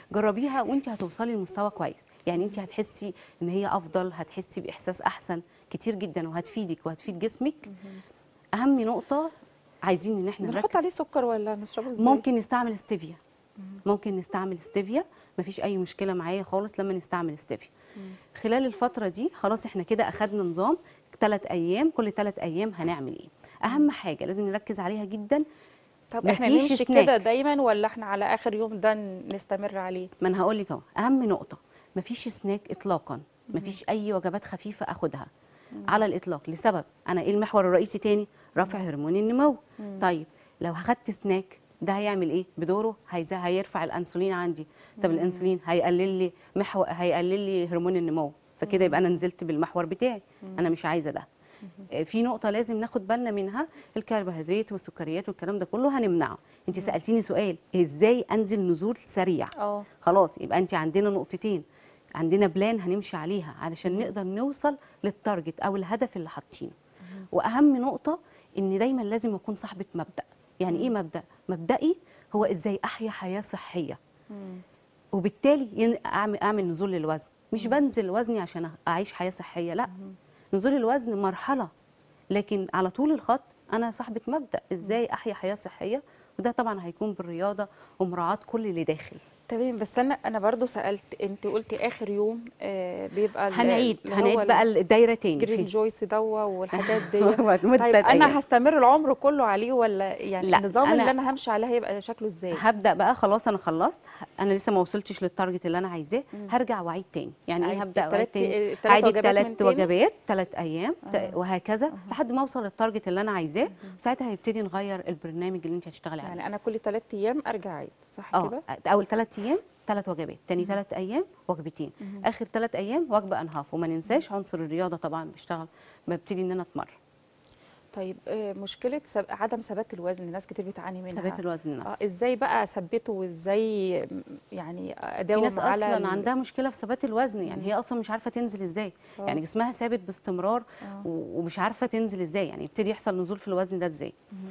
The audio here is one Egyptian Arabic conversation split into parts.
جربيها وانت هتوصلي لمستوى كويس يعني انت هتحسي ان هي افضل هتحسي باحساس احسن كتير جدا وهتفيدك وهتفيد جسمك اهم نقطه عايزين ان احنا بنحط نركز عليه سكر ولا نشربه ازاي ممكن نستعمل ستيفيا ممكن نستعمل ستيفيا مفيش اي مشكله معايا خالص لما نستعمل ستيفيا خلال الفتره دي خلاص احنا كده اخدنا نظام ثلاث ايام كل ثلاث ايام هنعمل ايه اهم حاجه لازم نركز عليها جدا طب احنا مفيش نمشي سناك. كده دايما ولا احنا على اخر يوم ده نستمر عليه ما انا هقول لك اهو اهم نقطه مفيش سناك اطلاقا مفيش اي وجبات خفيفه اخدها على الاطلاق لسبب انا ايه المحور الرئيسي تاني رفع هرمون النمو طيب لو اخدت سناك ده هيعمل ايه بدوره هيز- هيرفع الانسولين عندي طب الانسولين هيقلل لي محور هيقلل لي هرمون النمو فكده يبقى انا نزلت بالمحور بتاعي انا مش عايزه ده آه، في نقطة لازم ناخد بالنا منها الكربوهيدرات والسكريات والكلام ده كله هنمنعه. انت سألتيني سؤال ازاي انزل نزول سريع؟ اه خلاص يبقى انت عندنا نقطتين عندنا بلان هنمشي عليها علشان نقدر نوصل للتارجت او الهدف اللي حاطينه واهم نقطه ان دايما لازم اكون صاحبه مبدا يعني ايه مبدا مبدئي هو ازاي احيا حياه صحيه وبالتالي ين- اعمل اعمل نزول للوزن مش بنزل وزني عشان اعيش حياه صحيه لا نزول الوزن مرحله لكن على طول الخط انا صاحبه مبدا ازاي احيا حياه صحيه وده طبعا هيكون بالرياضه ومراعاه كل اللي داخل تمام بس انا انا برضو سالت انت قلتي اخر يوم آه بيبقى ال- هنعيد اللي هو هنعيد بقى الدايره تاني جرين في- جويس دوا والحاجات دي مدة طيب أيام. انا هستمر العمر كله عليه ولا يعني لا، النظام أنا- اللي انا همشي عليه هيبقى شكله ازاي هبدا بقى خلاص انا خلصت انا لسه ما وصلتش للتارجت اللي انا عايزاه هرجع واعيد تاني يعني ايه عيد هبدا واعيد التلات- تاني التلات عادي وجبات من الثلاث تاني؟ وجبات ثلاث ايام ت- وهكذا لحد ما اوصل للتارجت اللي انا عايزاه ساعتها هيبتدي نغير البرنامج اللي انت هتشتغلي عليه يعني انا كل ثلاث ايام ارجع اعيد صح اه كده اول ثلاث ايام ثلاث وجبات تاني ثلاث ايام وجبتين اخر ثلاث ايام وجبه انهاف وما ننساش عنصر الرياضه طبعا بشتغل ببتدي ان انا اتمرن طيب آه، مشكله سب... عدم ثبات الوزن ناس كتير بتعاني منها ثبات الوزن اه نفسه ازاي بقى اثبته وازاي م- يعني في اداوم ناس على اصلا ال- عندها مشكله في ثبات الوزن يعني هي اصلا مش عارفه تنزل ازاي آه. يعني جسمها ثابت باستمرار آه. و- ومش عارفه تنزل ازاي يعني يبتدي يحصل نزول في الوزن ده ازاي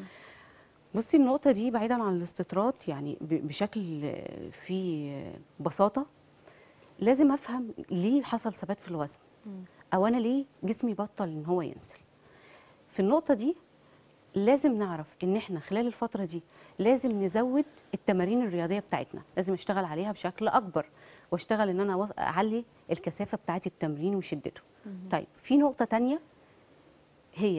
بصي النقطه دي بعيدا عن الاستطراد يعني ب- بشكل آه، في آه، بساطه لازم افهم ليه حصل ثبات في الوزن او انا ليه جسمي بطل ان هو ينزل في النقطه دي لازم نعرف ان احنا خلال الفتره دي لازم نزود التمارين الرياضيه بتاعتنا لازم اشتغل عليها بشكل اكبر واشتغل ان انا وص- اعلي الكثافه بتاعه التمرين وشدته طيب في نقطه تانية هي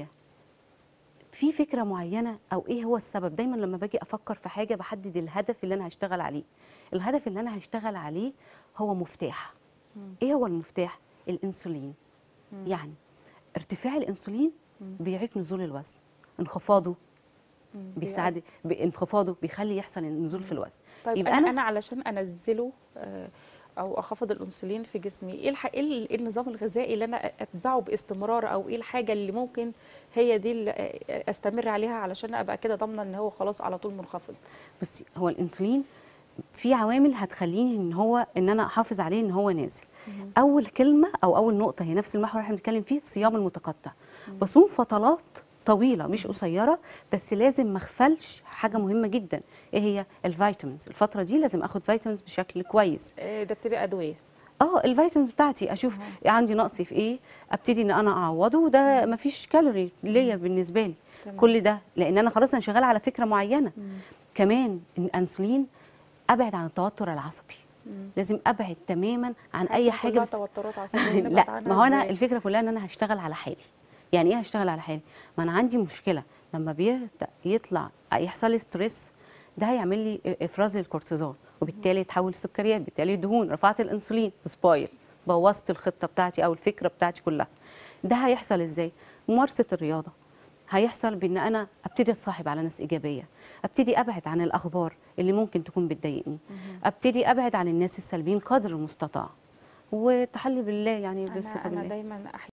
في فكره معينه او ايه هو السبب دايما لما باجي افكر في حاجه بحدد الهدف اللي انا هشتغل عليه الهدف اللي انا هشتغل عليه هو مفتاح ايه هو المفتاح الانسولين يعني ارتفاع الانسولين بيعيق نزول الوزن انخفاضه مم. بيساعد بانخفاضه بيخلي يحصل نزول في الوزن طيب يبقى انا أنا- انا علشان انزله آه، او اخفض الانسولين في جسمي ايه الح... ايه ال- إيه النظام الغذائي اللي انا اتبعه باستمرار او ايه الحاجه اللي ممكن هي دي اللي آه، استمر عليها علشان ابقى كده ضامنه ان هو خلاص على طول منخفض بصي هو الانسولين في عوامل هتخليني ان هو ان انا احافظ عليه ان هو نازل اول كلمه او اول نقطه هي نفس المحور اللي احنا بنتكلم فيه الصيام المتقطع بصوم فترات طويله مش قصيره بس لازم ما اغفلش حاجه مهمه جدا ايه هي الفيتامينز الفتره دي لازم اخد فيتامينز بشكل كويس آه، ده بتبقى ادويه اه الفيتامينز بتاعتي اشوف عندي نقص في ايه ابتدي ان انا اعوضه وده مفيش كالوري ليا بالنسبه لي تمام. كل ده لان انا خلاص انا شغاله على فكره معينه كمان الانسولين ابعد عن التوتر العصبي لازم ابعد تماما عن اي حاجه كلها بس توترات عصبيه نبعد لا عنها ما هو انا إزاي؟ الفكره كلها ان انا هشتغل على حالي يعني ايه هشتغل على حالي ما انا عندي مشكله لما بيبدا يطلع يحصل لي ستريس ده هيعمل لي افراز للكورتيزول وبالتالي يتحول لسكريات بالتالي دهون رفعت الانسولين سبايل بوظت الخطه بتاعتي او الفكره بتاعتي كلها ده هيحصل ازاي ممارسه الرياضه هيحصل بان انا ابتدي اتصاحب على ناس ايجابيه ابتدي ابعد عن الاخبار اللي ممكن تكون بتضايقني ابتدي ابعد عن الناس السلبيين قدر المستطاع وتحلي بالله يعني انا بثقه انا بالله دايما